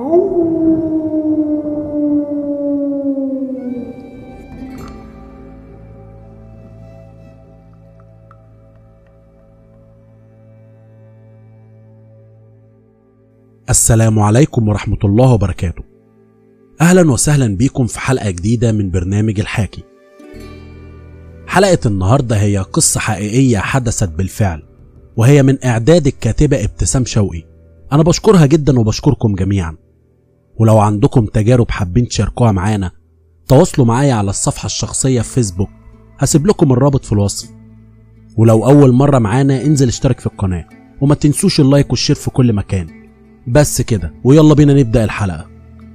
السلام عليكم ورحمة الله وبركاته أهلا وسهلا بيكم في حلقة جديدة من برنامج الحاكي حلقة النهاردة هي قصة حقيقية حدثت بالفعل وهي من إعداد الكاتبة ابتسام شوقي أنا بشكرها جدا وبشكركم جميعا ولو عندكم تجارب حابين تشاركوها معانا تواصلوا معايا على الصفحة الشخصية في فيسبوك هسيب لكم الرابط في الوصف ولو أول مرة معانا انزل اشترك في القناة وما تنسوش اللايك والشير في كل مكان بس كده ويلا بينا نبدأ الحلقة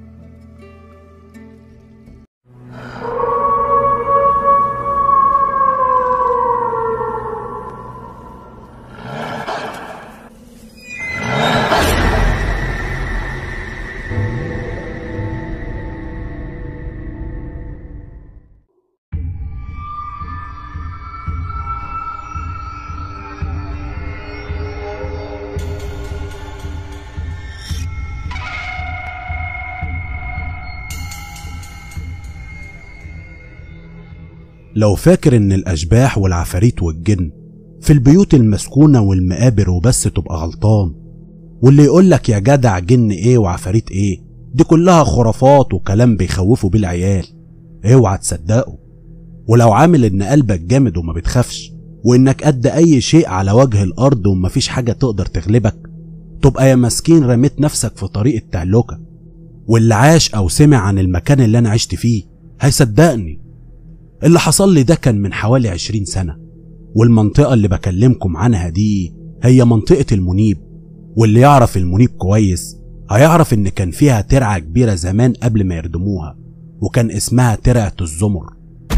لو فاكر ان الاشباح والعفاريت والجن في البيوت المسكونة والمقابر وبس تبقى غلطان واللي يقولك يا جدع جن ايه وعفاريت ايه دي كلها خرافات وكلام بيخوفوا بيه العيال اوعى تصدقه ولو عامل ان قلبك جامد وما بتخافش وانك قد اي شيء على وجه الارض ومفيش حاجة تقدر تغلبك تبقى يا مسكين رميت نفسك في طريق التهلكة واللي عاش او سمع عن المكان اللي انا عشت فيه هيصدقني اللي حصل لي ده كان من حوالي عشرين سنة والمنطقة اللي بكلمكم عنها دي هي منطقة المنيب واللي يعرف المنيب كويس هيعرف ان كان فيها ترعة كبيرة زمان قبل ما يردموها وكان اسمها ترعة الزمر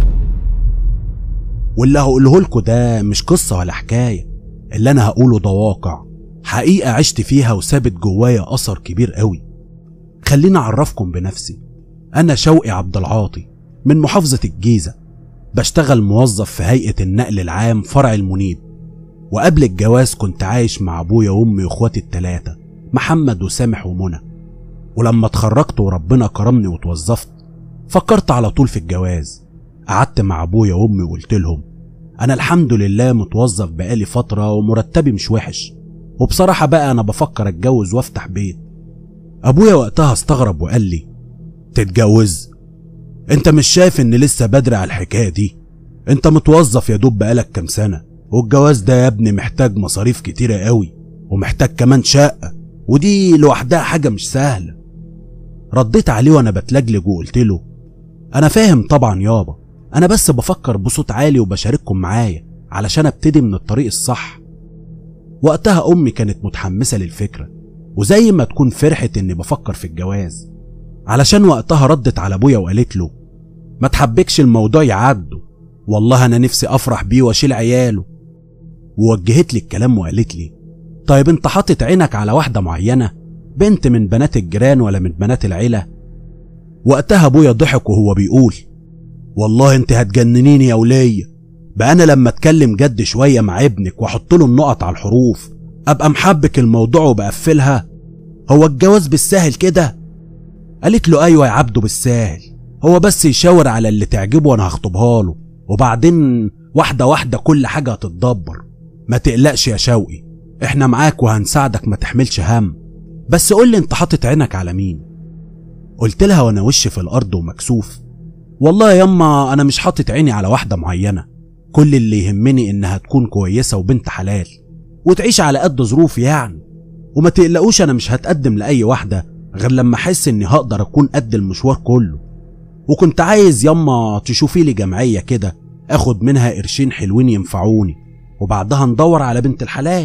واللي هقوله لكم ده مش قصة ولا حكاية اللي انا هقوله ده واقع حقيقة عشت فيها وسابت جوايا اثر كبير قوي خليني اعرفكم بنفسي انا شوقي عبد العاطي من محافظة الجيزة بشتغل موظف في هيئة النقل العام فرع المنيب وقبل الجواز كنت عايش مع ابويا وامي واخواتي التلاتة محمد وسامح ومنى ولما اتخرجت وربنا كرمني واتوظفت فكرت على طول في الجواز قعدت مع ابويا وامي وقلت لهم انا الحمد لله متوظف بقالي فترة ومرتبي مش وحش وبصراحة بقى انا بفكر اتجوز وافتح بيت ابويا وقتها استغرب وقال لي تتجوز انت مش شايف ان لسه بدري على الحكايه دي انت متوظف يا دوب بقالك كام سنه والجواز ده يا ابني محتاج مصاريف كتيره قوي ومحتاج كمان شقه ودي لوحدها حاجه مش سهله رديت عليه وانا بتلجلج وقلت له انا فاهم طبعا يابا انا بس بفكر بصوت عالي وبشارككم معايا علشان ابتدي من الطريق الصح وقتها امي كانت متحمسه للفكره وزي ما تكون فرحت اني بفكر في الجواز علشان وقتها ردت على ابويا وقالت له ما تحبكش الموضوع يعدوا والله انا نفسي افرح بيه واشيل عياله ووجهت لي الكلام وقالت لي طيب انت حاطط عينك على واحده معينه بنت من بنات الجيران ولا من بنات العيله وقتها ابويا ضحك وهو بيقول والله انت هتجننيني يا وليه بقى انا لما اتكلم جد شويه مع ابنك واحط له النقط على الحروف ابقى محبك الموضوع وبقفلها هو الجواز بالسهل كده قالت له ايوه يا عبده بالساهل هو بس يشاور على اللي تعجبه وانا هخطبها له وبعدين واحده واحده كل حاجه هتتدبر ما تقلقش يا شوقي احنا معاك وهنساعدك ما تحملش هم بس قول لي انت حاطط عينك على مين قلت لها وانا وشي في الارض ومكسوف والله ياما انا مش حاطط عيني على واحده معينه كل اللي يهمني انها تكون كويسه وبنت حلال وتعيش على قد ظروفي يعني وما تقلقوش انا مش هتقدم لاي واحده غير لما احس اني هقدر اكون قد المشوار كله وكنت عايز ياما تشوفي لي جمعيه كده اخد منها قرشين حلوين ينفعوني وبعدها ندور على بنت الحلال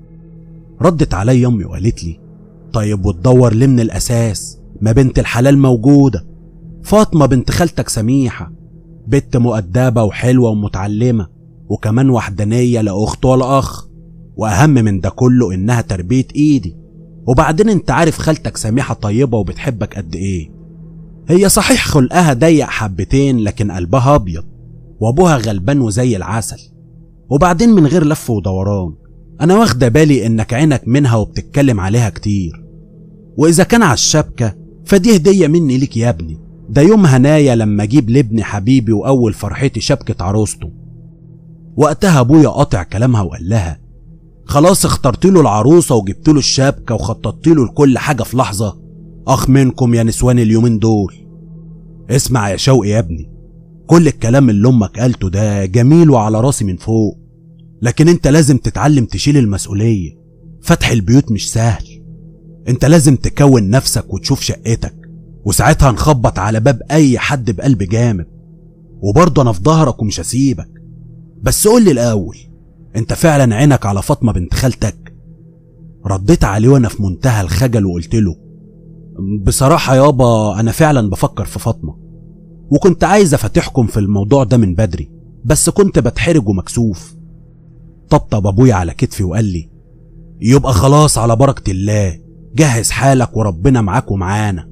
ردت علي امي وقالت لي طيب وتدور ليه من الاساس ما بنت الحلال موجوده فاطمه بنت خالتك سميحه بنت مؤدبه وحلوه ومتعلمه وكمان وحدانيه لا اخت ولا اخ واهم من ده كله انها تربيه ايدي وبعدين انت عارف خالتك سميحة طيبة وبتحبك قد ايه هي صحيح خلقها ضيق حبتين لكن قلبها ابيض وابوها غلبان وزي العسل وبعدين من غير لف ودوران انا واخده بالي انك عينك منها وبتتكلم عليها كتير وإذا كان على الشبكة فدي هدية مني ليك يا ابني ده يوم هنايا لما أجيب لابني حبيبي وأول فرحتي شبكة عروسته وقتها أبويا قاطع كلامها وقال لها خلاص اخترت له العروسة وجبت له الشبكة وخططت له لكل حاجة في لحظة أخ منكم يا نسوان اليومين دول اسمع يا شوقي يا ابني كل الكلام اللي أمك قالته ده جميل وعلى راسي من فوق لكن انت لازم تتعلم تشيل المسؤولية فتح البيوت مش سهل انت لازم تكون نفسك وتشوف شقتك وساعتها نخبط على باب اي حد بقلب جامد وبرضه انا في ظهرك ومش هسيبك بس قول لي الاول انت فعلا عينك على فاطمه بنت خالتك رديت عليه وانا في منتهى الخجل وقلت له بصراحه يابا انا فعلا بفكر في فاطمه وكنت عايز افتحكم في الموضوع ده من بدري بس كنت بتحرج ومكسوف طبطب ابويا على كتفي وقال لي يبقى خلاص على بركه الله جهز حالك وربنا معاك ومعانا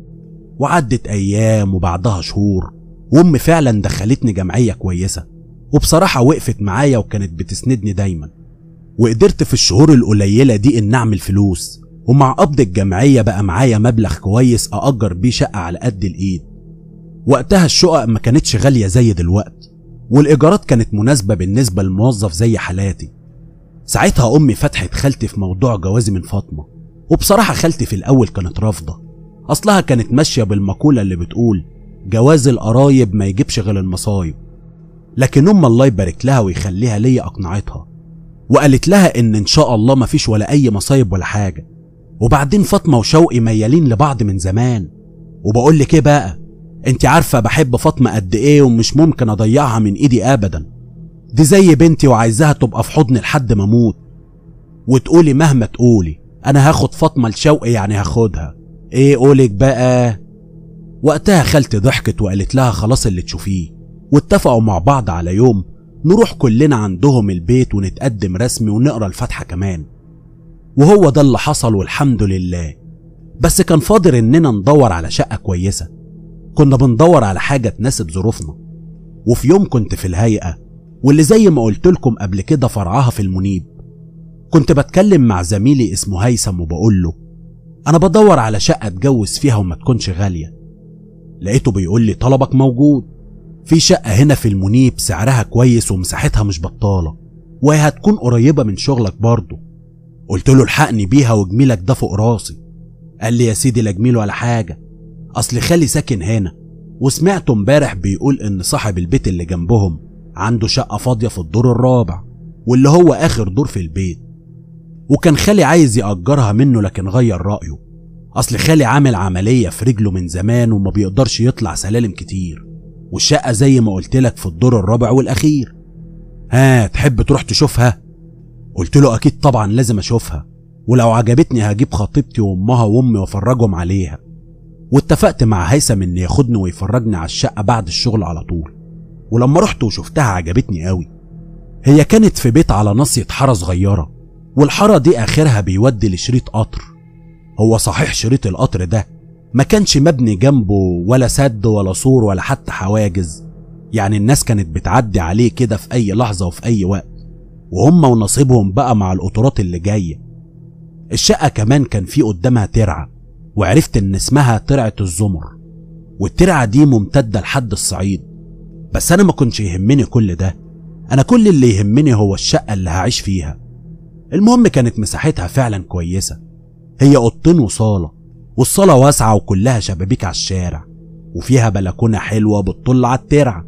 وعدت ايام وبعدها شهور وامي فعلا دخلتني جمعيه كويسه وبصراحه وقفت معايا وكانت بتسندني دايما وقدرت في الشهور القليله دي ان اعمل فلوس ومع قبض الجمعيه بقى معايا مبلغ كويس ااجر بيه شقه على قد الايد وقتها الشقق ما كانتش غاليه زي دلوقت والايجارات كانت مناسبه بالنسبه للموظف زي حالاتي ساعتها امي فتحت خالتي في موضوع جوازي من فاطمه وبصراحه خالتي في الاول كانت رافضه اصلها كانت ماشيه بالمقوله اللي بتقول جواز القرايب ما يجيبش غير المصايب لكن ام الله يبارك لها ويخليها ليا اقنعتها وقالت لها ان ان شاء الله ما فيش ولا اي مصايب ولا حاجه وبعدين فاطمه وشوقي ميالين لبعض من زمان وبقول لك ايه بقى انت عارفه بحب فاطمه قد ايه ومش ممكن اضيعها من ايدي ابدا دي زي بنتي وعايزاها تبقى في حضني لحد ما اموت وتقولي مهما تقولي انا هاخد فاطمه لشوقي يعني هاخدها ايه قولك بقى وقتها خالتي ضحكت وقالت لها خلاص اللي تشوفيه واتفقوا مع بعض على يوم نروح كلنا عندهم البيت ونتقدم رسمي ونقرا الفاتحه كمان وهو ده اللي حصل والحمد لله بس كان فاضل اننا ندور على شقه كويسه كنا بندور على حاجه تناسب ظروفنا وفي يوم كنت في الهيئه واللي زي ما قلت لكم قبل كده فرعها في المنيب كنت بتكلم مع زميلي اسمه هيثم وبقول له انا بدور على شقه اتجوز فيها وما تكونش غاليه لقيته بيقول لي طلبك موجود في شقه هنا في المنيب سعرها كويس ومساحتها مش بطاله وهي هتكون قريبه من شغلك برضه قلت له الحقني بيها وجميلك ده فوق راسي قال لي يا سيدي لا جميل ولا حاجه اصل خالي ساكن هنا وسمعته امبارح بيقول ان صاحب البيت اللي جنبهم عنده شقه فاضيه في الدور الرابع واللي هو اخر دور في البيت وكان خالي عايز يأجرها منه لكن غير رأيه أصل خالي عامل عملية في رجله من زمان وما بيقدرش يطلع سلالم كتير والشقة زي ما قلت لك في الدور الرابع والأخير ها تحب تروح تشوفها؟ قلت له أكيد طبعا لازم أشوفها ولو عجبتني هجيب خطيبتي وأمها وأمي وأفرجهم عليها واتفقت مع هيثم إن ياخدني ويفرجني على الشقة بعد الشغل على طول ولما رحت وشفتها عجبتني قوي هي كانت في بيت على ناصية حارة صغيرة والحارة دي آخرها بيودي لشريط قطر هو صحيح شريط القطر ده ما كانش مبني جنبه ولا سد ولا سور ولا حتى حواجز يعني الناس كانت بتعدي عليه كده في أي لحظة وفي أي وقت وهم ونصيبهم بقى مع القطورات اللي جاية الشقة كمان كان في قدامها ترعة وعرفت إن اسمها ترعة الزمر والترعة دي ممتدة لحد الصعيد بس أنا ما كنش يهمني كل ده أنا كل اللي يهمني هو الشقة اللي هعيش فيها المهم كانت مساحتها فعلا كويسة هي أوضتين وصالة والصالة واسعة وكلها شبابيك على الشارع وفيها بلكونة حلوة بتطل على الترعة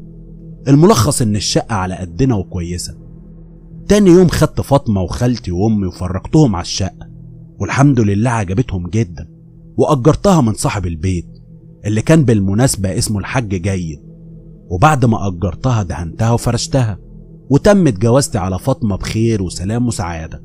الملخص إن الشقة على قدنا وكويسة تاني يوم خدت فاطمة وخالتي وأمي وفرجتهم على الشقة والحمد لله عجبتهم جدا وأجرتها من صاحب البيت اللي كان بالمناسبة اسمه الحاج جيد وبعد ما أجرتها دهنتها وفرشتها وتمت جوازتي على فاطمة بخير وسلام وسعادة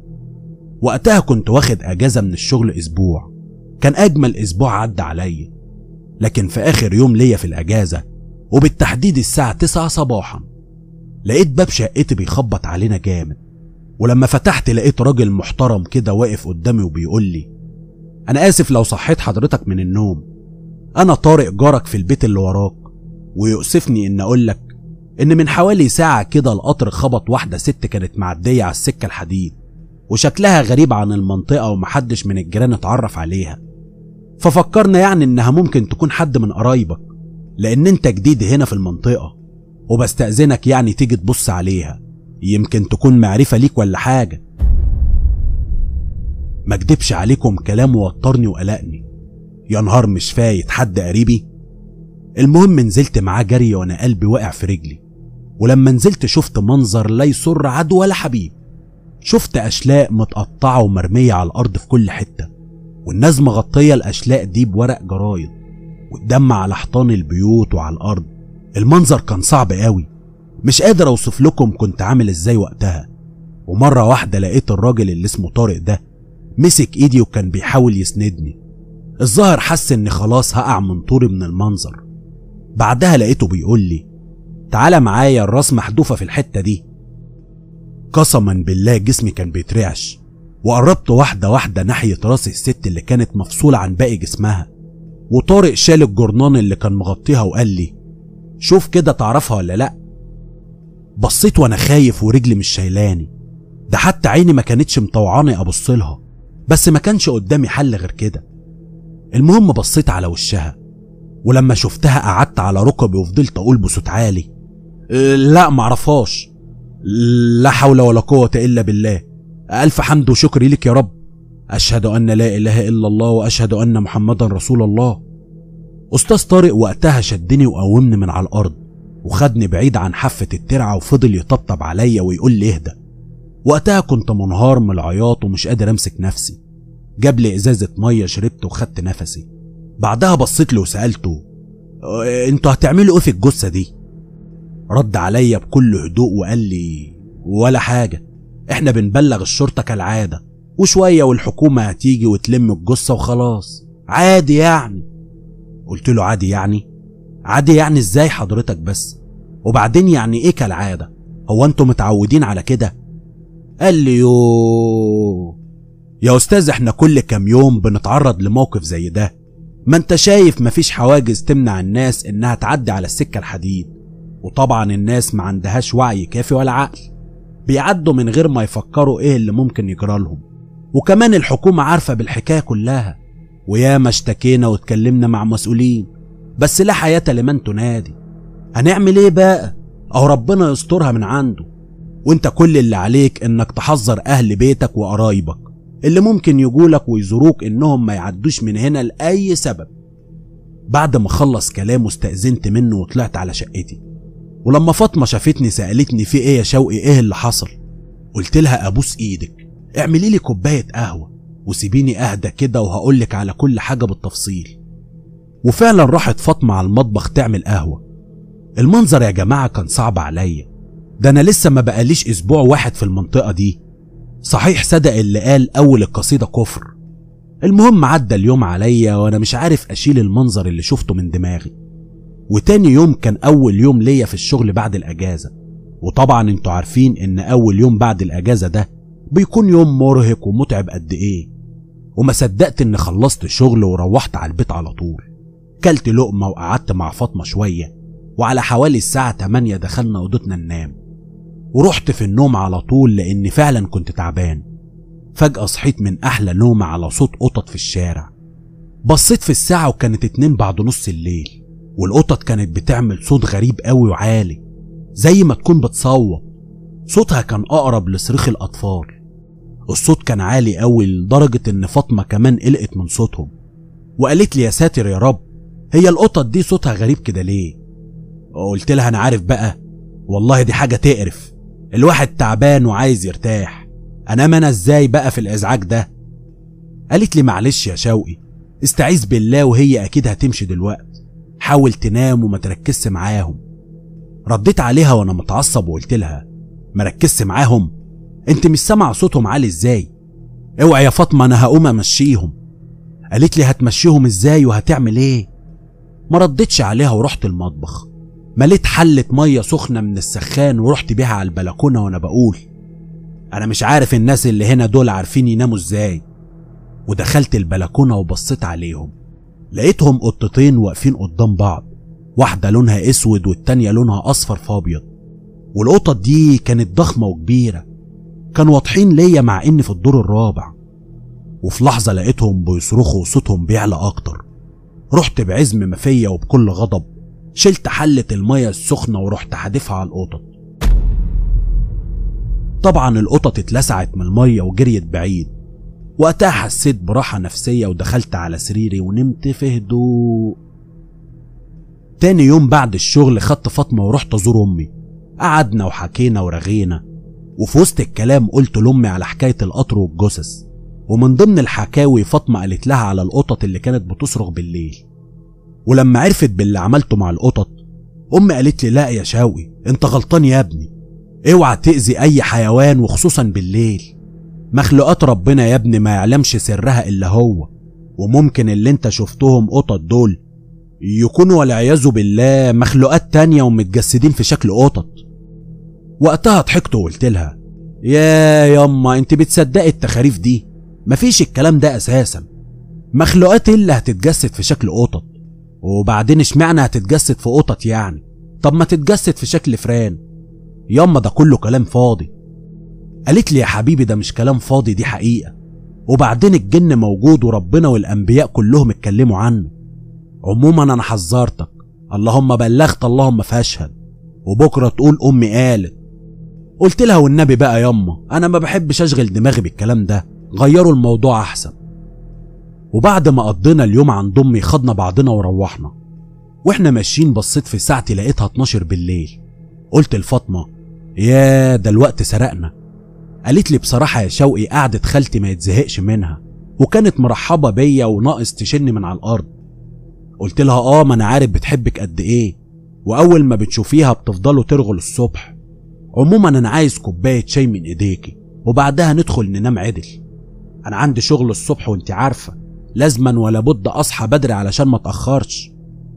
وقتها كنت واخد اجازه من الشغل اسبوع كان اجمل اسبوع عدى عليا لكن في اخر يوم ليا في الاجازه وبالتحديد الساعه 9 صباحا لقيت باب شقتي بيخبط علينا جامد ولما فتحت لقيت راجل محترم كده واقف قدامي وبيقول لي انا اسف لو صحيت حضرتك من النوم انا طارق جارك في البيت اللي وراك ويؤسفني ان اقول لك ان من حوالي ساعه كده القطر خبط واحده ست كانت معديه على السكه الحديد وشكلها غريب عن المنطقة ومحدش من الجيران اتعرف عليها ففكرنا يعني انها ممكن تكون حد من قرايبك لان انت جديد هنا في المنطقة وبستأذنك يعني تيجي تبص عليها يمكن تكون معرفة ليك ولا حاجة ما اكدبش عليكم كلامه وترني وقلقني يا نهار مش فايت حد قريبي المهم نزلت معاه جري وانا قلبي واقع في رجلي ولما نزلت شفت منظر لا يسر عدو ولا حبيب شفت اشلاء متقطعه ومرميه على الارض في كل حته والناس مغطيه الاشلاء دي بورق جرايد والدم على حيطان البيوت وعلى الارض المنظر كان صعب قوي مش قادر اوصف لكم كنت عامل ازاي وقتها ومره واحده لقيت الراجل اللي اسمه طارق ده مسك ايدي وكان بيحاول يسندني الظاهر حس اني خلاص هقع من طوري من المنظر بعدها لقيته بيقول لي تعالى معايا الراس محذوفه في الحته دي قسما بالله جسمي كان بيترعش وقربت واحدة واحدة ناحية راس الست اللي كانت مفصولة عن باقي جسمها وطارق شال الجرنان اللي كان مغطيها وقال لي شوف كده تعرفها ولا لأ بصيت وانا خايف ورجلي مش شايلاني ده حتى عيني ما كانتش مطوعاني ابص لها بس ما كانش قدامي حل غير كده المهم بصيت على وشها ولما شفتها قعدت على ركبي وفضلت اقول بصوت عالي "أه، لا معرفهاش لا حول ولا قوة الا بالله الف حمد وشكر لك يا رب اشهد ان لا اله الا الله واشهد ان محمدا رسول الله استاذ طارق وقتها شدني وقومني من على الارض وخدني بعيد عن حافة الترعة وفضل يطبطب عليا ويقول لي اهدى وقتها كنت منهار من العياط ومش قادر امسك نفسي جاب لي ازازة مية شربت وخدت نفسي بعدها بصيت له وسألته "أه، انتوا هتعملوا ايه في الجثة دي رد عليا بكل هدوء وقال لي ولا حاجة احنا بنبلغ الشرطة كالعادة وشوية والحكومة هتيجي وتلم الجثة وخلاص عادي يعني قلت له عادي يعني عادي يعني ازاي حضرتك بس وبعدين يعني ايه كالعادة هو انتوا متعودين على كده قال لي يو يا استاذ احنا كل كام يوم بنتعرض لموقف زي ده ما انت شايف مفيش حواجز تمنع الناس انها تعدي على السكة الحديد وطبعا الناس ما عندهاش وعي كافي ولا عقل بيعدوا من غير ما يفكروا ايه اللي ممكن يجرى لهم وكمان الحكومة عارفة بالحكاية كلها وياما اشتكينا واتكلمنا مع مسؤولين بس لا حياة لمن تنادي هنعمل ايه بقى اهو ربنا يسترها من عنده وانت كل اللي عليك انك تحذر اهل بيتك وقرايبك اللي ممكن يجولك ويزوروك انهم ما يعدوش من هنا لاي سبب بعد ما خلص كلامه استأذنت منه وطلعت على شقتي ولما فاطمة شافتني سألتني في ايه يا شوقي ايه اللي حصل قلت لها ابوس ايدك اعملي لي كوباية قهوة وسيبيني اهدى كده وهقولك على كل حاجة بالتفصيل وفعلا راحت فاطمة على المطبخ تعمل قهوة المنظر يا جماعة كان صعب عليا ده انا لسه ما بقاليش اسبوع واحد في المنطقة دي صحيح صدق اللي قال اول القصيدة كفر المهم عدى اليوم عليا وانا مش عارف اشيل المنظر اللي شفته من دماغي وتاني يوم كان اول يوم ليا في الشغل بعد الاجازة وطبعا انتوا عارفين ان اول يوم بعد الاجازة ده بيكون يوم مرهق ومتعب قد ايه وما صدقت اني خلصت شغل وروحت على البيت على طول كلت لقمة وقعدت مع فاطمة شوية وعلى حوالي الساعة 8 دخلنا اوضتنا ننام ورحت في النوم على طول لاني فعلا كنت تعبان فجأة صحيت من احلى نومة على صوت قطط في الشارع بصيت في الساعة وكانت اتنين بعد نص الليل والقطط كانت بتعمل صوت غريب قوي وعالي زي ما تكون بتصوت صوتها كان اقرب لصريخ الاطفال الصوت كان عالي قوي لدرجة ان فاطمة كمان قلقت من صوتهم وقالت لي يا ساتر يا رب هي القطط دي صوتها غريب كده ليه قلت لها انا عارف بقى والله دي حاجة تقرف الواحد تعبان وعايز يرتاح انام انا ازاي بقى في الازعاج ده قالت لي معلش يا شوقي استعيذ بالله وهي اكيد هتمشي دلوقتي حاول تنام وما تركزش معاهم رديت عليها وانا متعصب وقلت لها مركزش معاهم انت مش سامع صوتهم عالي ازاي اوعي يا فاطمه انا هقوم امشيهم قالت لي هتمشيهم ازاي وهتعمل ايه ما ردتش عليها ورحت المطبخ مليت حلة مية سخنة من السخان ورحت بيها على البلكونة وانا بقول انا مش عارف الناس اللي هنا دول عارفين يناموا ازاي ودخلت البلكونة وبصيت عليهم لقيتهم قطتين واقفين قدام بعض واحدة لونها اسود والتانية لونها اصفر في ابيض والقطط دي كانت ضخمة وكبيرة كانوا واضحين ليا مع اني في الدور الرابع وفي لحظة لقيتهم بيصرخوا وصوتهم بيعلى أكتر رحت بعزم ما فيا وبكل غضب شلت حلة المية السخنة ورحت حادفها على القطط طبعا القطط اتلسعت من المية وجريت بعيد وقتها حسيت براحة نفسية ودخلت على سريري ونمت في هدوء تاني يوم بعد الشغل خدت فاطمة ورحت أزور أمي قعدنا وحكينا ورغينا وفي وسط الكلام قلت لأمي على حكاية القطر والجثث ومن ضمن الحكاوي فاطمة قالت لها على القطط اللي كانت بتصرخ بالليل ولما عرفت باللي عملته مع القطط أمي قالت لي لا يا شاوي أنت غلطان يا ابني اوعى تأذي أي حيوان وخصوصا بالليل مخلوقات ربنا يا ابني ما يعلمش سرها إلا هو وممكن اللي انت شفتهم قطط دول يكونوا والعياذ بالله مخلوقات تانية ومتجسدين في شكل قطط وقتها ضحكت وقلت لها يا ياما انت بتصدقي التخاريف دي مفيش الكلام ده اساسا مخلوقات اللي هتتجسد في شكل قطط وبعدين اشمعنى هتتجسد في قطط يعني طب ما تتجسد في شكل فران ياما ده كله كلام فاضي قالت لي يا حبيبي ده مش كلام فاضي دي حقيقة وبعدين الجن موجود وربنا والأنبياء كلهم اتكلموا عنه عموما أنا حذرتك اللهم بلغت اللهم فاشهد وبكرة تقول أمي قالت قلت لها والنبي بقى ياما أنا ما بحبش أشغل دماغي بالكلام ده غيروا الموضوع أحسن وبعد ما قضينا اليوم عند أمي خدنا بعضنا وروحنا واحنا ماشيين بصيت في ساعتي لقيتها 12 بالليل قلت لفاطمة يا ده الوقت سرقنا قالت لي بصراحة يا شوقي قعدة خالتي ما يتزهقش منها وكانت مرحبة بيا وناقص تشني من على الأرض قلت لها اه ما انا عارف بتحبك قد ايه واول ما بتشوفيها بتفضلوا ترغلوا الصبح عموما انا عايز كوباية شاي من ايديكي وبعدها ندخل ننام عدل انا عندي شغل الصبح وانت عارفة لازما ولا بد اصحى بدري علشان ما اتأخرش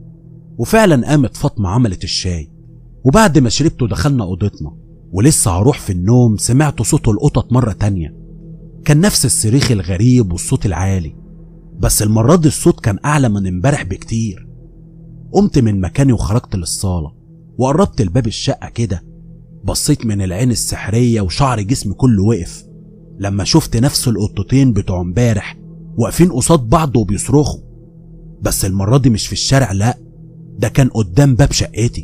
وفعلا قامت فاطمة عملت الشاي وبعد ما شربته دخلنا اوضتنا ولسه هروح في النوم سمعت صوت القطط مرة تانية كان نفس الصريخ الغريب والصوت العالي بس المرة دي الصوت كان أعلى من امبارح بكتير قمت من مكاني وخرجت للصالة وقربت لباب الشقة كده بصيت من العين السحرية وشعر جسمي كله وقف لما شفت نفس القطتين بتوع امبارح واقفين قصاد بعض وبيصرخوا بس المرة دي مش في الشارع لأ ده كان قدام باب شقتي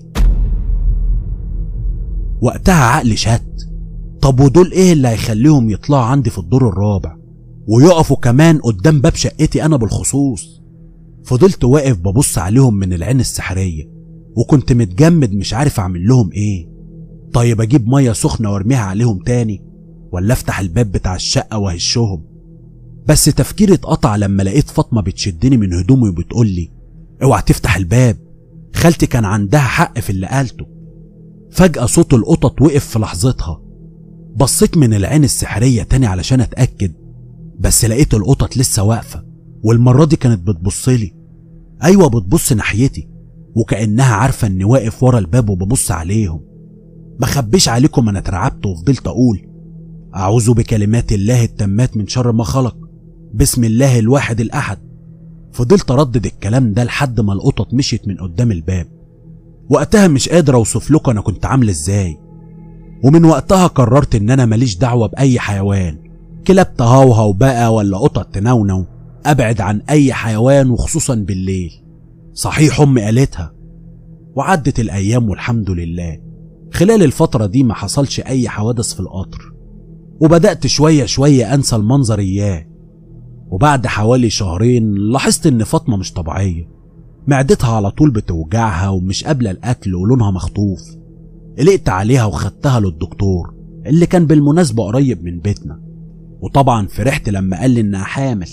وقتها عقلي شت طب ودول ايه اللي هيخليهم يطلعوا عندي في الدور الرابع ويقفوا كمان قدام باب شقتي انا بالخصوص فضلت واقف ببص عليهم من العين السحرية وكنت متجمد مش عارف اعمل لهم ايه طيب اجيب مية سخنة وارميها عليهم تاني ولا افتح الباب بتاع الشقة وهشهم بس تفكيري اتقطع لما لقيت فاطمة بتشدني من هدومي وبتقول لي اوعى تفتح الباب خالتي كان عندها حق في اللي قالته فجأة صوت القطط وقف في لحظتها بصيت من العين السحرية تاني علشان اتأكد بس لقيت القطط لسه واقفة والمرة دي كانت بتبصلي أيوة بتبص ناحيتي وكأنها عارفة إني واقف ورا الباب وببص عليهم مخبيش عليكم أنا اترعبت وفضلت أقول أعوذ بكلمات الله التامات من شر ما خلق بسم الله الواحد الأحد فضلت أردد الكلام ده لحد ما القطط مشيت من قدام الباب وقتها مش قادر أوصف لكم أنا كنت عامل إزاي ومن وقتها قررت إن أنا ماليش دعوة بأي حيوان كلاب تهوهو بقى ولا قطط تنونو أبعد عن أي حيوان وخصوصا بالليل صحيح أمي قالتها وعدت الأيام والحمد لله خلال الفترة دي ما حصلش أي حوادث في القطر وبدأت شوية شوية أنسى المنظر إياه وبعد حوالي شهرين لاحظت إن فاطمة مش طبيعية معدتها على طول بتوجعها ومش قابلة الأكل ولونها مخطوف قلقت عليها وخدتها للدكتور اللي كان بالمناسبة قريب من بيتنا وطبعا فرحت لما قال لي إنها حامل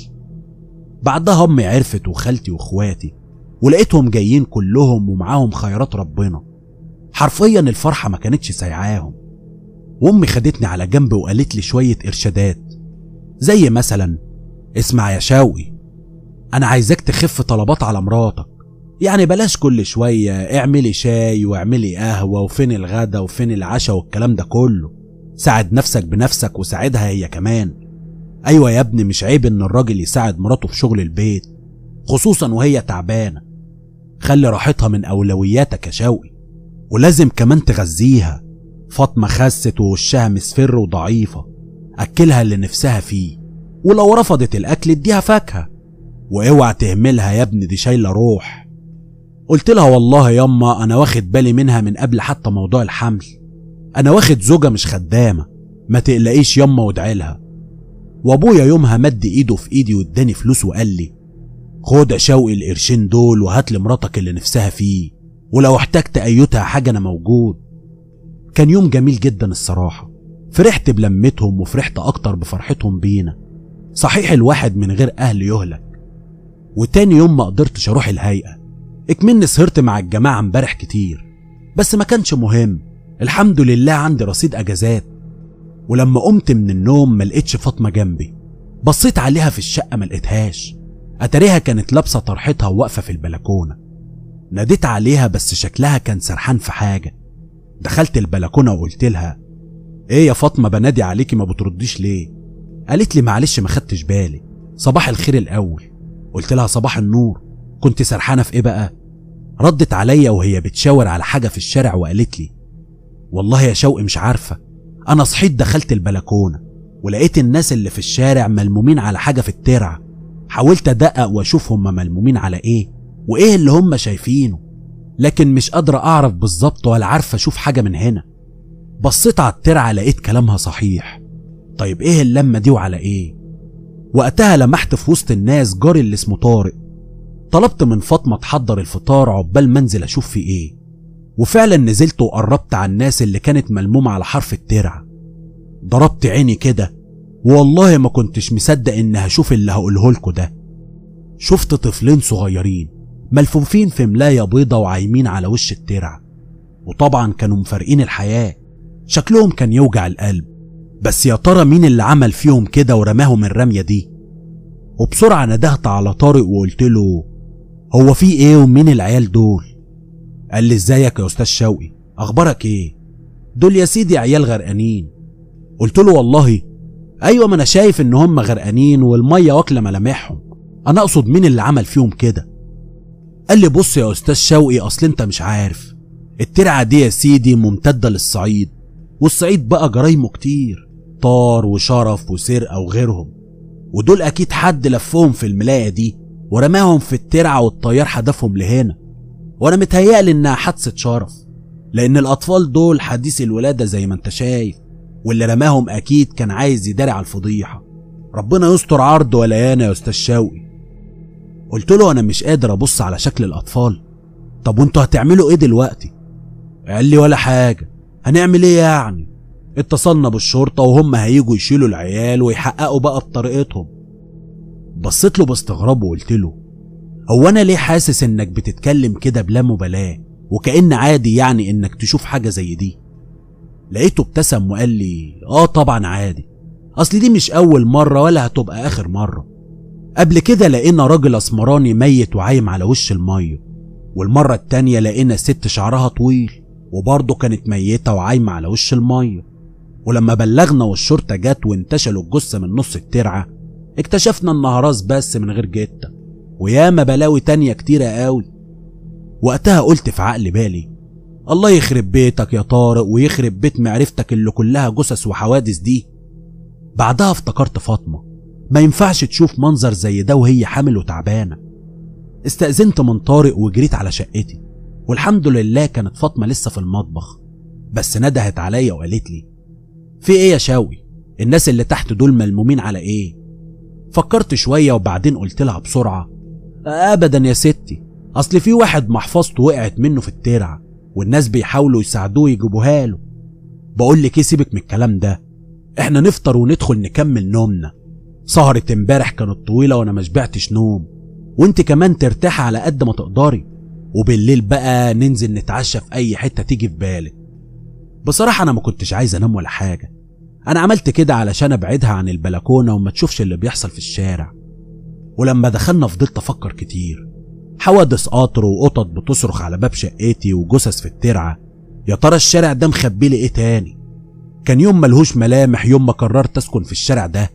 بعدها أمي عرفت وخالتي وإخواتي ولقيتهم جايين كلهم ومعاهم خيرات ربنا حرفيا الفرحة ما كانتش سايعاهم وأمي خدتني على جنب وقالت لي شوية إرشادات زي مثلا اسمع يا شوقي أنا عايزاك تخف طلبات على مراتك يعني بلاش كل شوية اعملي شاي واعملي قهوة وفين الغدا وفين العشاء والكلام ده كله ساعد نفسك بنفسك وساعدها هي كمان أيوة يا ابني مش عيب إن الراجل يساعد مراته في شغل البيت خصوصا وهي تعبانة خلي راحتها من أولوياتك يا شوقي ولازم كمان تغذيها فاطمة خست ووشها مصفر وضعيفة أكلها اللي نفسها فيه ولو رفضت الاكل اديها فاكهه واوعى تهملها يا ابني دي شايله روح قلت لها والله ياما انا واخد بالي منها من قبل حتى موضوع الحمل انا واخد زوجه مش خدامه ما تقلقيش ياما وادعي لها وابويا يومها مد ايده في ايدي واداني فلوس وقال لي خد يا شوقي القرشين دول وهات لمراتك اللي نفسها فيه ولو احتجت ايتها حاجه انا موجود كان يوم جميل جدا الصراحه فرحت بلمتهم وفرحت اكتر بفرحتهم بينا صحيح الواحد من غير اهل يهلك وتاني يوم ما قدرتش اروح الهيئه اكمني سهرت مع الجماعه امبارح كتير بس ما كانش مهم الحمد لله عندي رصيد اجازات ولما قمت من النوم ما لقيتش فاطمه جنبي بصيت عليها في الشقه ما لقيتهاش اتاريها كانت لابسه طرحتها وواقفه في البلكونه ناديت عليها بس شكلها كان سرحان في حاجه دخلت البلكونه وقلت لها ايه يا فاطمه بنادي عليكي ما بترديش ليه قالت لي معلش ما خدتش بالي صباح الخير الاول قلت لها صباح النور كنت سرحانه في ايه بقى ردت عليا وهي بتشاور على حاجه في الشارع وقالت لي والله يا شوقي مش عارفه انا صحيت دخلت البلكونه ولقيت الناس اللي في الشارع ملمومين على حاجه في الترعه حاولت ادقق واشوف هم ملمومين على ايه وايه اللي هم شايفينه لكن مش قادره اعرف بالظبط ولا عارفه اشوف حاجه من هنا بصيت على الترعه لقيت كلامها صحيح طيب ايه اللمه دي وعلى ايه وقتها لمحت في وسط الناس جاري اللي اسمه طارق طلبت من فاطمه تحضر الفطار عقبال منزل اشوف في ايه وفعلا نزلت وقربت على الناس اللي كانت ملمومه على حرف الترعه ضربت عيني كده والله ما كنتش مصدق اني هشوف اللي هقوله لكم ده شفت طفلين صغيرين ملفوفين في ملاية بيضة وعايمين على وش الترعة وطبعا كانوا مفارقين الحياة شكلهم كان يوجع القلب بس يا ترى مين اللي عمل فيهم كده ورماهم الرمية دي وبسرعة ندهت على طارق وقلت له هو في ايه ومين العيال دول قال لي ازيك يا استاذ شوقي اخبارك ايه دول يا سيدي عيال غرقانين قلت له والله ايوه ما انا شايف ان هم غرقانين والميه واكله ملامحهم انا اقصد مين اللي عمل فيهم كده قال لي بص يا استاذ شوقي اصل انت مش عارف الترعه دي يا سيدي ممتده للصعيد والصعيد بقى جرايمه كتير طار وشرف وسرقه وغيرهم ودول اكيد حد لفهم في الملايه دي ورماهم في الترعه والطيار حدفهم لهنا وانا متهيألي انها حادثه شرف لان الاطفال دول حديث الولاده زي ما انت شايف واللي رماهم اكيد كان عايز يداري على الفضيحه ربنا يستر عرض وليانا يا استاذ شوقي قلت له انا مش قادر ابص على شكل الاطفال طب وانتوا هتعملوا ايه دلوقتي قال لي ولا حاجه هنعمل ايه يعني اتصلنا بالشرطه وهم هيجوا يشيلوا العيال ويحققوا بقى بطريقتهم بصيت له باستغراب وقلت له هو انا ليه حاسس انك بتتكلم كده بلا مبالاه وكأن عادي يعني انك تشوف حاجه زي دي لقيته ابتسم وقال لي اه طبعا عادي اصل دي مش اول مره ولا هتبقى اخر مره قبل كده لقينا راجل اسمراني ميت وعايم على وش الميه والمره التانيه لقينا ست شعرها طويل وبرضه كانت ميته وعايمه على وش الميه ولما بلغنا والشرطه جت وانتشلوا الجثه من نص الترعه اكتشفنا انها راس بس من غير جته وياما بلاوي تانية كتيرة قوي وقتها قلت في عقل بالي الله يخرب بيتك يا طارق ويخرب بيت معرفتك اللي كلها جثث وحوادث دي بعدها افتكرت فاطمة ما ينفعش تشوف منظر زي ده وهي حامل وتعبانة استأذنت من طارق وجريت على شقتي والحمد لله كانت فاطمة لسه في المطبخ بس ندهت عليا وقالت لي في ايه يا شاوي الناس اللي تحت دول ملمومين على ايه فكرت شوية وبعدين قلت لها بسرعة ابدا يا ستي اصل في واحد محفظته وقعت منه في الترعه والناس بيحاولوا يساعدوه يجيبوها له بقول لك ايه سيبك من الكلام ده احنا نفطر وندخل نكمل نومنا سهرة امبارح كانت طويلة وانا ما شبعتش نوم وانت كمان ترتاحي على قد ما تقدري وبالليل بقى ننزل نتعشى في اي حتة تيجي في بالك بصراحة انا ما كنتش عايز انام ولا حاجة انا عملت كده علشان ابعدها عن البلكونة وما تشوفش اللي بيحصل في الشارع ولما دخلنا فضلت افكر كتير حوادث قطر وقطط بتصرخ على باب شقتي وجثث في الترعه يا ترى الشارع ده مخبي لي ايه تاني كان يوم ملهوش ملامح يوم ما قررت اسكن في الشارع ده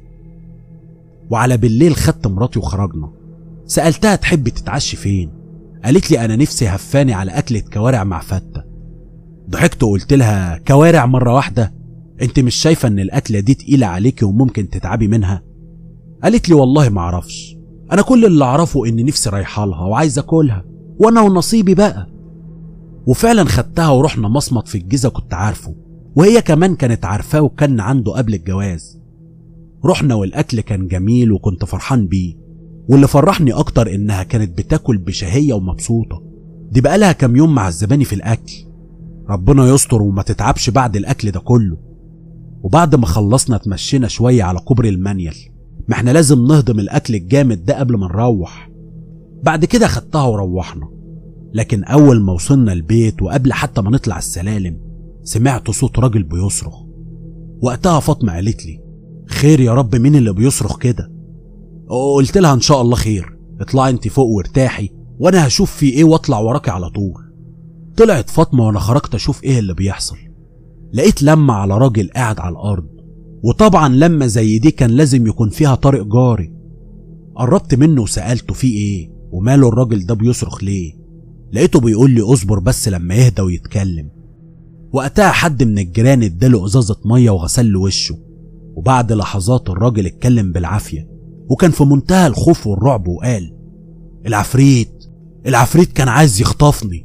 وعلى بالليل خدت مراتي وخرجنا سالتها تحب تتعشي فين قالت لي انا نفسي هفاني على اكله كوارع مع فته ضحكت وقلت لها كوارع مره واحده انت مش شايفه ان الاكله دي تقيله عليكي وممكن تتعبي منها قالت لي والله ما اعرفش انا كل اللي اعرفه ان نفسي رايحه لها وعايز اكلها وانا ونصيبي بقى وفعلا خدتها ورحنا مصمت في الجيزه كنت عارفه وهي كمان كانت عارفاه وكان عنده قبل الجواز رحنا والاكل كان جميل وكنت فرحان بيه واللي فرحني اكتر انها كانت بتاكل بشهيه ومبسوطه دي بقالها كام يوم معذباني في الاكل ربنا يستر وما تتعبش بعد الاكل ده كله وبعد ما خلصنا اتمشينا شويه على كوبري المانيال ما احنا لازم نهضم الاكل الجامد ده قبل ما نروح بعد كده خدتها وروحنا لكن اول ما وصلنا البيت وقبل حتى ما نطلع السلالم سمعت صوت راجل بيصرخ وقتها فاطمه قالت لي خير يا رب مين اللي بيصرخ كده قلت لها ان شاء الله خير اطلعي انت فوق وارتاحي وانا هشوف في ايه واطلع وراكي على طول طلعت فاطمه وانا خرجت اشوف ايه اللي بيحصل لقيت لمة على راجل قاعد على الارض وطبعا لما زي دي كان لازم يكون فيها طارق جاري قربت منه وسألته في ايه وماله الراجل ده بيصرخ ليه لقيته بيقول لي اصبر بس لما يهدى ويتكلم وقتها حد من الجيران اداله ازازة مية وغسل له وشه وبعد لحظات الراجل اتكلم بالعافية وكان في منتهى الخوف والرعب وقال العفريت العفريت كان عايز يخطفني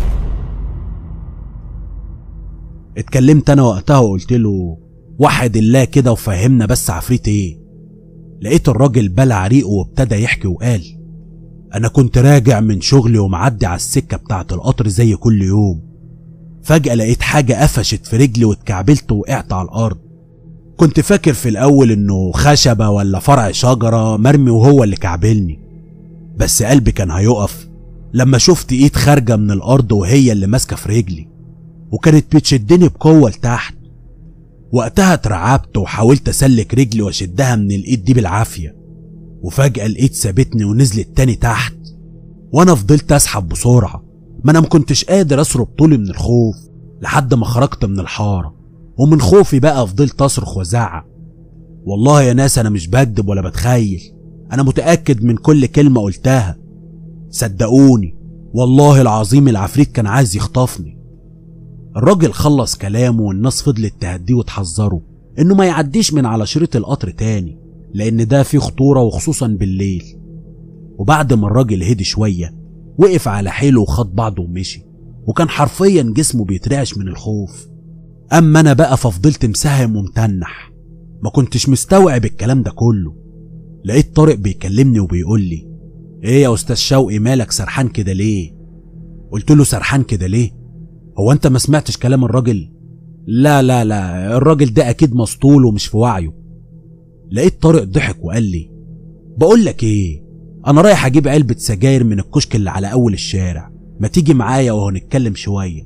اتكلمت انا وقتها وقلت له وحد الله كده وفهمنا بس عفريت ايه لقيت الراجل بلع ريقه وابتدى يحكي وقال انا كنت راجع من شغلي ومعدي على السكة بتاعة القطر زي كل يوم فجأة لقيت حاجة قفشت في رجلي واتكعبلت وقعت على الارض كنت فاكر في الاول انه خشبة ولا فرع شجرة مرمي وهو اللي كعبلني بس قلبي كان هيقف لما شفت ايد خارجة من الارض وهي اللي ماسكة في رجلي وكانت بتشدني بقوة لتحت وقتها اترعبت وحاولت اسلك رجلي واشدها من الايد دي بالعافية وفجأة الايد سابتني ونزلت تاني تحت وانا فضلت اسحب بسرعة ما انا مكنتش قادر اسرب طولي من الخوف لحد ما خرجت من الحارة ومن خوفي بقى فضلت اصرخ وازعق والله يا ناس انا مش بكدب ولا بتخيل انا متأكد من كل كلمة قلتها صدقوني والله العظيم العفريت كان عايز يخطفني الراجل خلص كلامه والناس فضلت تهديه وتحذره انه ما يعديش من على شريط القطر تاني لان ده فيه خطورة وخصوصا بالليل وبعد ما الراجل هدي شوية وقف على حيله وخد بعضه ومشي وكان حرفيا جسمه بيترعش من الخوف اما انا بقى ففضلت مساهم ومتنح ما كنتش مستوعب الكلام ده كله لقيت طارق بيكلمني وبيقول لي ايه يا استاذ شوقي مالك سرحان كده ليه قلت له سرحان كده ليه هو انت ما سمعتش كلام الراجل لا لا لا الراجل ده اكيد مسطول ومش في وعيه لقيت طارق ضحك وقال لي بقول لك ايه انا رايح اجيب علبة سجاير من الكشك اللي على اول الشارع ما تيجي معايا وهنتكلم شوية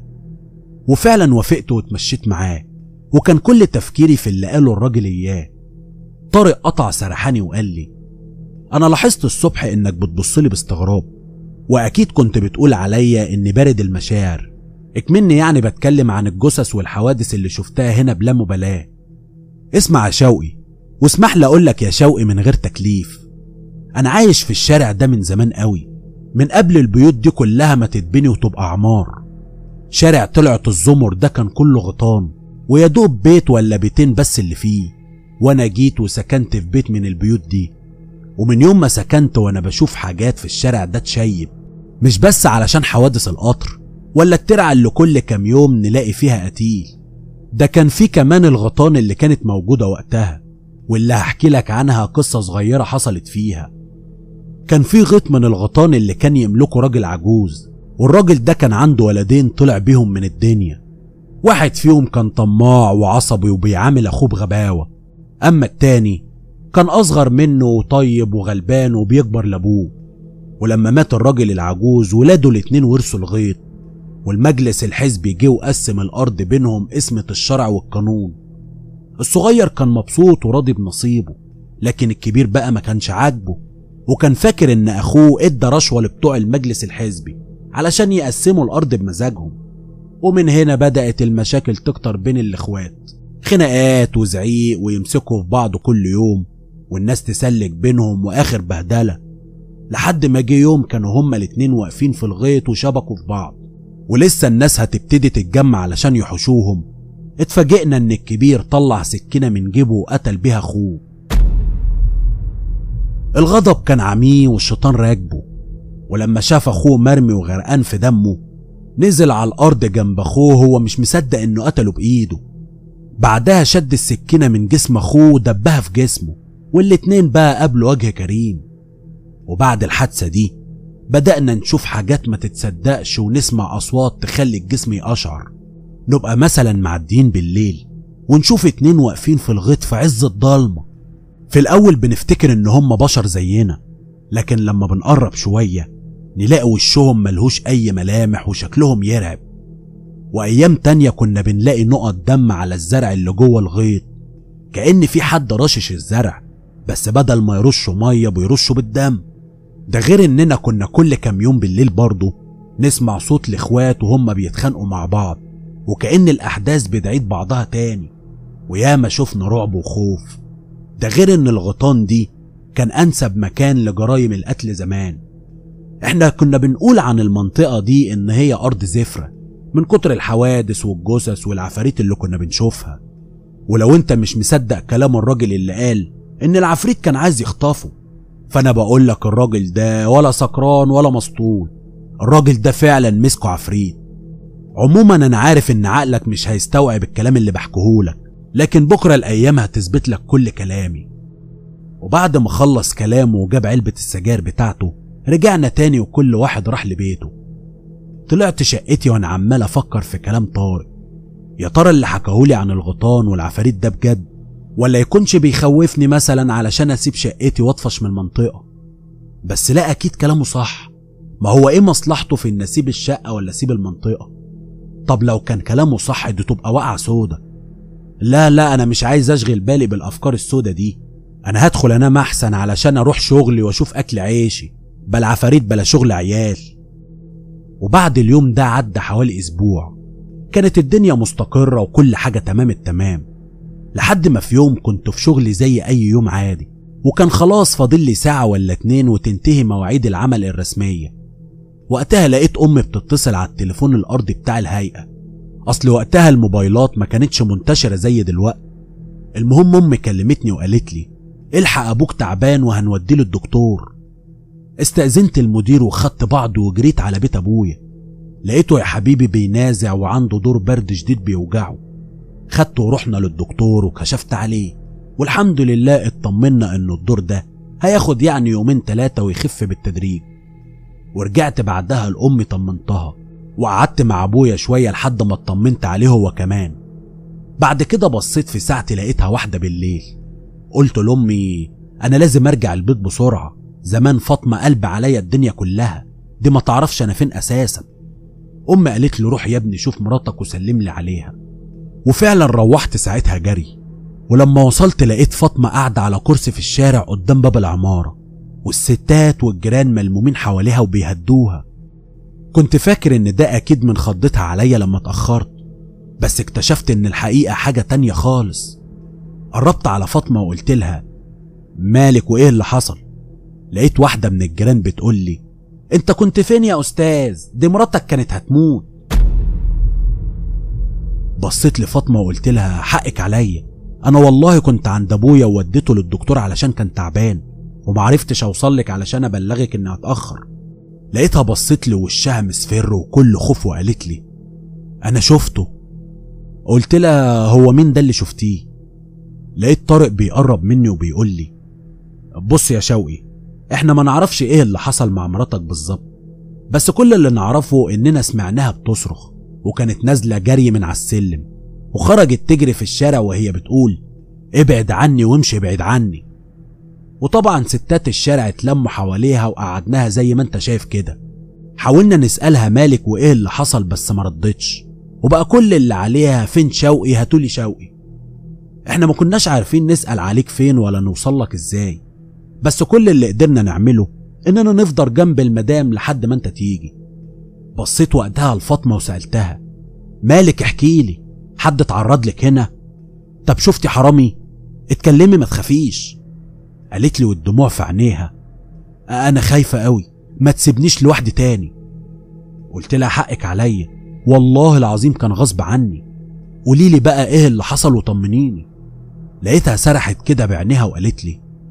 وفعلا وافقت واتمشيت معاه وكان كل تفكيري في اللي قاله الراجل اياه طارق قطع سرحاني وقال لي انا لاحظت الصبح انك بتبصلي باستغراب واكيد كنت بتقول عليا اني بارد المشاعر اكمني يعني بتكلم عن الجثث والحوادث اللي شفتها هنا بلا مبالاة اسمع يا شوقي واسمح لي اقول لك يا شوقي من غير تكليف انا عايش في الشارع ده من زمان قوي من قبل البيوت دي كلها ما تتبني وتبقى عمار شارع طلعت الزمر ده كان كله غيطان ويا دوب بيت ولا بيتين بس اللي فيه وانا جيت وسكنت في بيت من البيوت دي ومن يوم ما سكنت وانا بشوف حاجات في الشارع ده تشيب مش بس علشان حوادث القطر ولا الترعة اللي كل كام يوم نلاقي فيها قتيل ده كان في كمان الغطان اللي كانت موجودة وقتها واللي هحكي لك عنها قصة صغيرة حصلت فيها كان في غيط من الغطان اللي كان يملكه راجل عجوز والراجل ده كان عنده ولدين طلع بيهم من الدنيا واحد فيهم كان طماع وعصبي وبيعامل اخوه بغباوة اما التاني كان اصغر منه وطيب وغلبان وبيكبر لابوه ولما مات الراجل العجوز ولاده الاتنين ورثوا الغيط والمجلس الحزبي جه وقسم الارض بينهم قسمة الشرع والقانون الصغير كان مبسوط وراضي بنصيبه لكن الكبير بقى ما كانش عاجبه وكان فاكر ان اخوه ادى رشوة لبتوع المجلس الحزبي علشان يقسموا الارض بمزاجهم ومن هنا بدأت المشاكل تكتر بين الاخوات خناقات وزعيق ويمسكوا في بعض كل يوم والناس تسلك بينهم واخر بهدله لحد ما جه يوم كانوا هما الاتنين واقفين في الغيط وشبكوا في بعض ولسه الناس هتبتدي تتجمع علشان يحوشوهم اتفاجئنا ان الكبير طلع سكينة من جيبه وقتل بيها اخوه الغضب كان عميه والشيطان راكبه ولما شاف اخوه مرمي وغرقان في دمه نزل على الارض جنب اخوه هو مش مصدق انه قتله بايده بعدها شد السكينه من جسم اخوه ودبها في جسمه والاتنين بقى قابلوا وجه كريم وبعد الحادثه دي بدأنا نشوف حاجات ما تتصدقش ونسمع أصوات تخلي الجسم يقشعر نبقى مثلا معديين بالليل ونشوف اتنين واقفين في الغيط في عز الضلمة في الأول بنفتكر إن هم بشر زينا لكن لما بنقرب شوية نلاقي وشهم ملهوش أي ملامح وشكلهم يرعب وأيام تانية كنا بنلاقي نقط دم على الزرع اللي جوه الغيط كأن في حد رشش الزرع بس بدل ما يرشوا مية بيرشوا بالدم ده غير اننا كنا كل كام يوم بالليل برضه نسمع صوت الاخوات وهم بيتخانقوا مع بعض وكأن الأحداث بتعيد بعضها تاني وياما شفنا رعب وخوف ده غير ان الغيطان دي كان أنسب مكان لجرايم القتل زمان احنا كنا بنقول عن المنطقة دي ان هي أرض زفرة من كتر الحوادث والجثث والعفاريت اللي كنا بنشوفها ولو انت مش مصدق كلام الراجل اللي قال ان العفريت كان عايز يخطفه فانا بقول لك الراجل ده ولا سكران ولا مسطول الراجل ده فعلا مسكه عفريت عموما انا عارف ان عقلك مش هيستوعب الكلام اللي بحكيهولك لكن بكره الايام هتثبت لك كل كلامي وبعد ما خلص كلامه وجاب علبة السجاير بتاعته رجعنا تاني وكل واحد راح لبيته طلعت شقتي وانا عمال افكر في كلام طارق يا ترى اللي حكاهولي عن الغيطان والعفاريت ده بجد ولا يكونش بيخوفني مثلا علشان اسيب شقتي واطفش من المنطقة بس لا اكيد كلامه صح ما هو ايه مصلحته في ان اسيب الشقة ولا اسيب المنطقة طب لو كان كلامه صح دي تبقى واقعة سودة لا لا انا مش عايز اشغل بالي بالافكار السودة دي انا هدخل انام احسن علشان اروح شغلي واشوف اكل عيشي بلا عفاريت بلا شغل عيال وبعد اليوم ده عدى حوالي اسبوع كانت الدنيا مستقرة وكل حاجة تمام التمام لحد ما في يوم كنت في شغلي زي أي يوم عادي وكان خلاص فاضل لي ساعة ولا اتنين وتنتهي مواعيد العمل الرسمية وقتها لقيت أمي بتتصل على التليفون الأرضي بتاع الهيئة أصل وقتها الموبايلات ما كانتش منتشرة زي دلوقتي المهم أمي كلمتني وقالت لي الحق أبوك تعبان وهنوديه للدكتور استأذنت المدير وخدت بعض وجريت على بيت أبويا لقيته يا حبيبي بينازع وعنده دور برد شديد بيوجعه خدته ورحنا للدكتور وكشفت عليه والحمد لله اطمنا انه الدور ده هياخد يعني يومين تلاتة ويخف بالتدريج ورجعت بعدها لأمي طمنتها وقعدت مع أبويا شوية لحد ما اطمنت عليه هو كمان بعد كده بصيت في ساعتي لقيتها واحدة بالليل قلت لأمي أنا لازم أرجع البيت بسرعة زمان فاطمة قلب عليا الدنيا كلها دي ما تعرفش أنا فين أساسا أمي قالت لي روح يا ابني شوف مراتك وسلم لي عليها وفعلا روحت ساعتها جري ولما وصلت لقيت فاطمة قاعدة على كرسي في الشارع قدام باب العمارة والستات والجيران ملمومين حواليها وبيهدوها كنت فاكر ان ده اكيد من خضتها عليا لما اتأخرت بس اكتشفت ان الحقيقة حاجة تانية خالص قربت على فاطمة وقلت لها مالك وايه اللي حصل لقيت واحدة من الجيران بتقول لي انت كنت فين يا استاذ دي مراتك كانت هتموت بصيت لفاطمة وقلت لها حقك عليا انا والله كنت عند ابويا ووديته للدكتور علشان كان تعبان ومعرفتش اوصلك علشان ابلغك اني هتاخر لقيتها بصيت لي وشها مصفر وكل خوف وقالت لي انا شفته قلت لها هو مين ده اللي شفتيه لقيت طارق بيقرب مني وبيقول لي بص يا شوقي احنا ما نعرفش ايه اللي حصل مع مراتك بالظبط بس كل اللي نعرفه اننا سمعناها بتصرخ وكانت نازله جري من على السلم وخرجت تجري في الشارع وهي بتقول ابعد عني وامشي ابعد عني وطبعا ستات الشارع اتلموا حواليها وقعدناها زي ما انت شايف كده حاولنا نسألها مالك وايه اللي حصل بس ما ردتش وبقى كل اللي عليها فين شوقي هاتولي شوقي احنا ما كناش عارفين نسأل عليك فين ولا نوصل لك ازاي بس كل اللي قدرنا نعمله اننا نفضل جنب المدام لحد ما انت تيجي بصيت وقتها لفاطمه وسالتها مالك احكي لي حد اتعرض لك هنا طب شفتي حرامي اتكلمي ما تخافيش قالت لي والدموع في عينيها انا خايفه قوي ما تسيبنيش لوحدي تاني قلت لها حقك عليا والله العظيم كان غصب عني قولي لي بقى ايه اللي حصل وطمنيني لقيتها سرحت كده بعينيها وقالت لي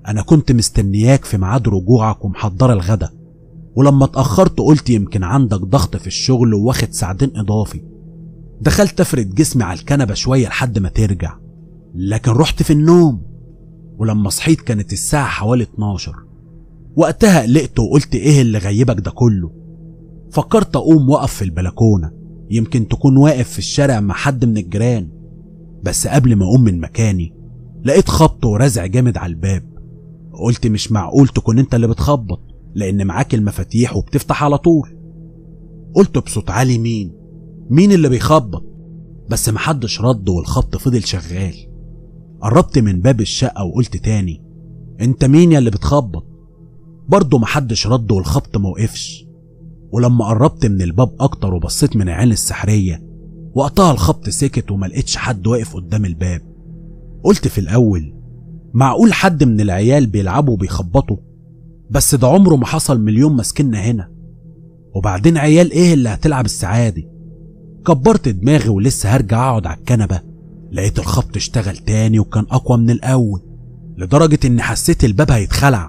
أنا كنت مستنياك في ميعاد رجوعك ومحضرة الغدا ولما اتأخرت قلت يمكن عندك ضغط في الشغل وواخد ساعتين إضافي دخلت أفرد جسمي على الكنبة شوية لحد ما ترجع لكن رحت في النوم ولما صحيت كانت الساعة حوالي 12 وقتها قلقت وقلت ايه اللي غيبك ده كله فكرت اقوم واقف في البلكونة يمكن تكون واقف في الشارع مع حد من الجيران بس قبل ما اقوم من مكاني لقيت خبط ورزع جامد على الباب قلت مش معقول تكون انت اللي بتخبط لان معاك المفاتيح وبتفتح على طول قلت بصوت عالي مين مين اللي بيخبط بس محدش رد والخبط فضل شغال قربت من باب الشقة وقلت تاني انت مين يا اللي بتخبط برضه محدش رد والخبط موقفش ولما قربت من الباب اكتر وبصيت من العين السحرية وقتها الخبط سكت وما لقيتش حد واقف قدام الباب قلت في الاول معقول حد من العيال بيلعبوا وبيخبطوا بس ده عمره ما حصل مليون مسكنة هنا وبعدين عيال ايه اللي هتلعب الساعة دي كبرت دماغي ولسه هرجع اقعد على الكنبة لقيت الخبط اشتغل تاني وكان اقوى من الاول لدرجة اني حسيت الباب هيتخلع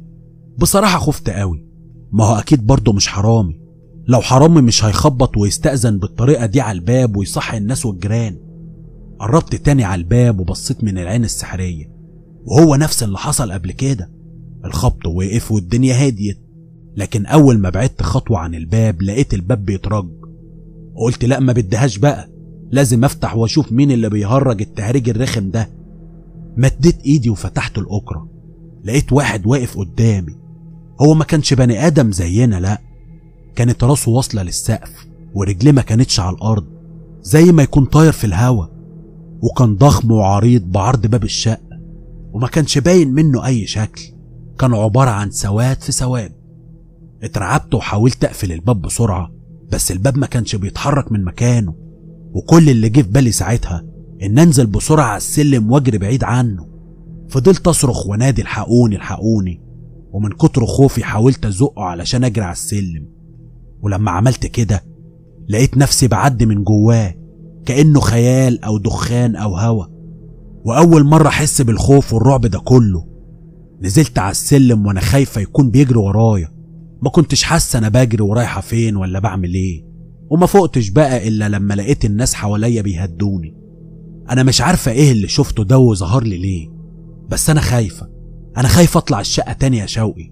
بصراحة خفت قوي ما هو اكيد برضه مش حرامي لو حرامي مش هيخبط ويستأذن بالطريقة دي على الباب ويصحي الناس والجيران قربت تاني على الباب وبصيت من العين السحرية وهو نفس اللي حصل قبل كده الخبط وقف والدنيا هديت لكن أول ما بعدت خطوة عن الباب لقيت الباب بيترج قلت لا ما بدهاش بقى لازم افتح واشوف مين اللي بيهرج التهريج الرخم ده مديت ايدي وفتحت الأكرة لقيت واحد واقف قدامي هو ما كانش بني آدم زينا لا كانت راسه واصلة للسقف ورجليه ما كانتش على الأرض زي ما يكون طاير في الهوا وكان ضخم وعريض بعرض باب الشقة وما كانش باين منه أي شكل كان عبارة عن سواد في سواد اترعبت وحاولت أقفل الباب بسرعة بس الباب ما كانش بيتحرك من مكانه وكل اللي جه في بالي ساعتها إن أنزل بسرعة على السلم وأجري بعيد عنه فضلت أصرخ وأنادي الحقوني الحقوني ومن كتر خوفي حاولت أزقه علشان أجري على السلم ولما عملت كده لقيت نفسي بعدي من جواه كأنه خيال أو دخان أو هوا وأول مرة أحس بالخوف والرعب ده كله نزلت على السلم وأنا خايفة يكون بيجري ورايا ما كنتش حاسة أنا بجري ورايحة فين ولا بعمل إيه وما فقتش بقى إلا لما لقيت الناس حواليا بيهدوني أنا مش عارفة إيه اللي شفته ده وظهر لي ليه بس أنا خايفة أنا خايفة أطلع الشقة تاني يا شوقي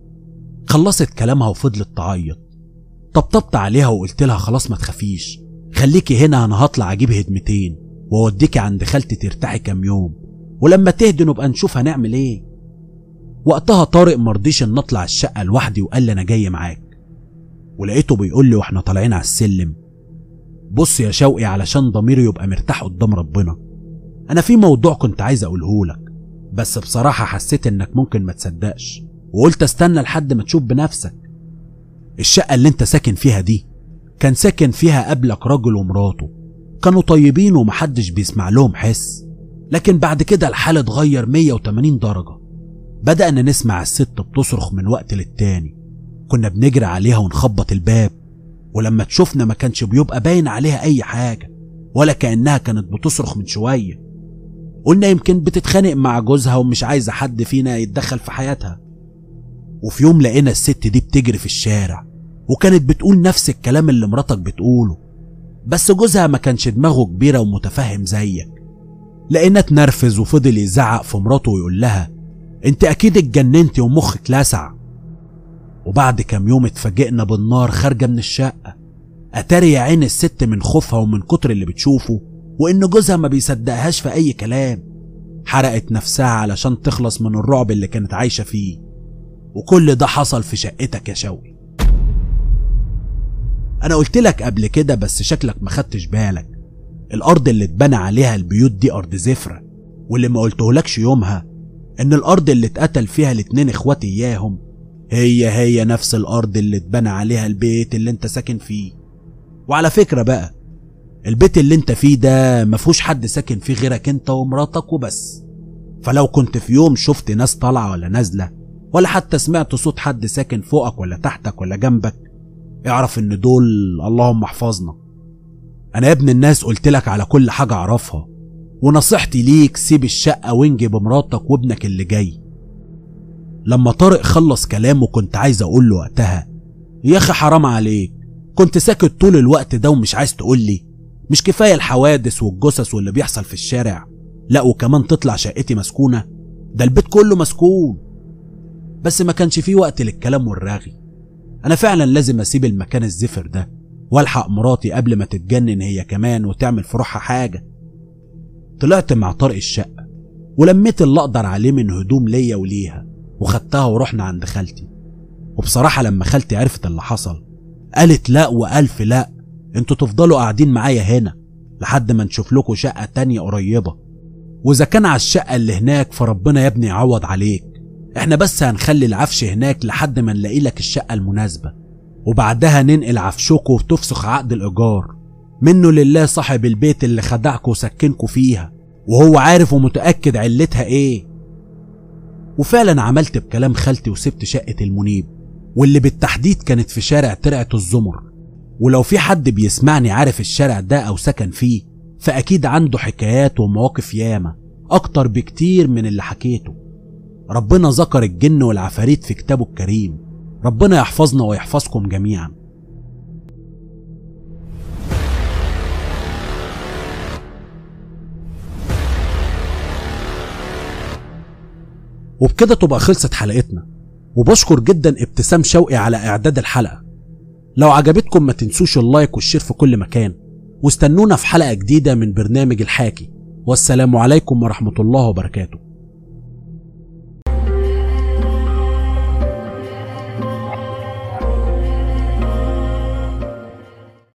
خلصت كلامها وفضلت تعيط طبطبت عليها وقلت لها خلاص ما تخافيش خليكي هنا انا هطلع اجيب هدمتين واوديكي عند خالتي ترتاحي كام يوم ولما تهدي نبقى نشوف هنعمل ايه وقتها طارق مرضيش ان اطلع الشقه لوحدي وقال لي انا جاي معاك ولقيته بيقول لي واحنا طالعين على السلم بص يا شوقي علشان ضميري يبقى مرتاح قدام ربنا انا في موضوع كنت عايز اقوله لك بس بصراحه حسيت انك ممكن ما تصدقش وقلت استنى لحد ما تشوف بنفسك الشقه اللي انت ساكن فيها دي كان ساكن فيها قبلك راجل ومراته كانوا طيبين ومحدش بيسمع لهم حس لكن بعد كده الحال اتغير 180 درجة بدأنا نسمع الست بتصرخ من وقت للتاني كنا بنجري عليها ونخبط الباب ولما تشوفنا ما كانش بيبقى باين عليها أي حاجة ولا كأنها كانت بتصرخ من شوية قلنا يمكن بتتخانق مع جوزها ومش عايزة حد فينا يتدخل في حياتها وفي يوم لقينا الست دي بتجري في الشارع وكانت بتقول نفس الكلام اللي مراتك بتقوله بس جوزها ما كانش دماغه كبيرة ومتفهم زيك لقينا اتنرفز وفضل يزعق في مراته ويقول لها انت اكيد اتجننتي ومخك لسع وبعد كام يوم اتفاجئنا بالنار خارجة من الشقة اتاري يا عين الست من خوفها ومن كتر اللي بتشوفه وان جوزها ما بيصدقهاش في اي كلام حرقت نفسها علشان تخلص من الرعب اللي كانت عايشة فيه وكل ده حصل في شقتك يا شوقي انا قلت لك قبل كده بس شكلك ما خدتش بالك الارض اللي اتبنى عليها البيوت دي ارض زفرة واللي ما قلتهولكش يومها ان الارض اللي اتقتل فيها الاتنين اخواتي اياهم هي هي نفس الارض اللي اتبنى عليها البيت اللي انت ساكن فيه وعلى فكرة بقى البيت اللي انت فيه ده مفهوش حد ساكن فيه غيرك انت ومراتك وبس فلو كنت في يوم شفت ناس طالعة ولا نازلة ولا حتى سمعت صوت حد ساكن فوقك ولا تحتك ولا جنبك اعرف ان دول اللهم احفظنا انا يا ابن الناس قلت لك على كل حاجة اعرفها ونصيحتي ليك سيب الشقة وانجي بمراتك وابنك اللي جاي لما طارق خلص كلامه كنت عايز اقول له وقتها يا اخي حرام عليك كنت ساكت طول الوقت ده ومش عايز تقول لي مش كفايه الحوادث والجثث واللي بيحصل في الشارع لا وكمان تطلع شقتي مسكونه ده البيت كله مسكون بس ما كانش فيه وقت للكلام والرغي انا فعلا لازم اسيب المكان الزفر ده والحق مراتي قبل ما تتجنن هي كمان وتعمل في روحها حاجه طلعت مع طارق الشقه ولميت اللي اقدر عليه من هدوم ليا وليها وخدتها ورحنا عند خالتي وبصراحه لما خالتي عرفت اللي حصل قالت لا والف لا انتوا تفضلوا قاعدين معايا هنا لحد ما نشوف لكم شقه تانية قريبه واذا كان على الشقه اللي هناك فربنا يا ابني يعوض عليك احنا بس هنخلي العفش هناك لحد ما نلاقي لك الشقه المناسبه وبعدها ننقل عفشكوا وتفسخ عقد الايجار منه لله صاحب البيت اللي خدعكوا وسكنكوا فيها وهو عارف ومتاكد علتها ايه وفعلا عملت بكلام خالتي وسبت شقه المنيب واللي بالتحديد كانت في شارع ترعه الزمر ولو في حد بيسمعني عارف الشارع ده او سكن فيه فاكيد عنده حكايات ومواقف ياما اكتر بكتير من اللي حكيته ربنا ذكر الجن والعفاريت في كتابه الكريم ربنا يحفظنا ويحفظكم جميعا وبكده تبقى خلصت حلقتنا وبشكر جدا ابتسام شوقي على اعداد الحلقه لو عجبتكم ما تنسوش اللايك والشير في كل مكان واستنونا في حلقه جديده من برنامج الحاكي والسلام عليكم ورحمه الله وبركاته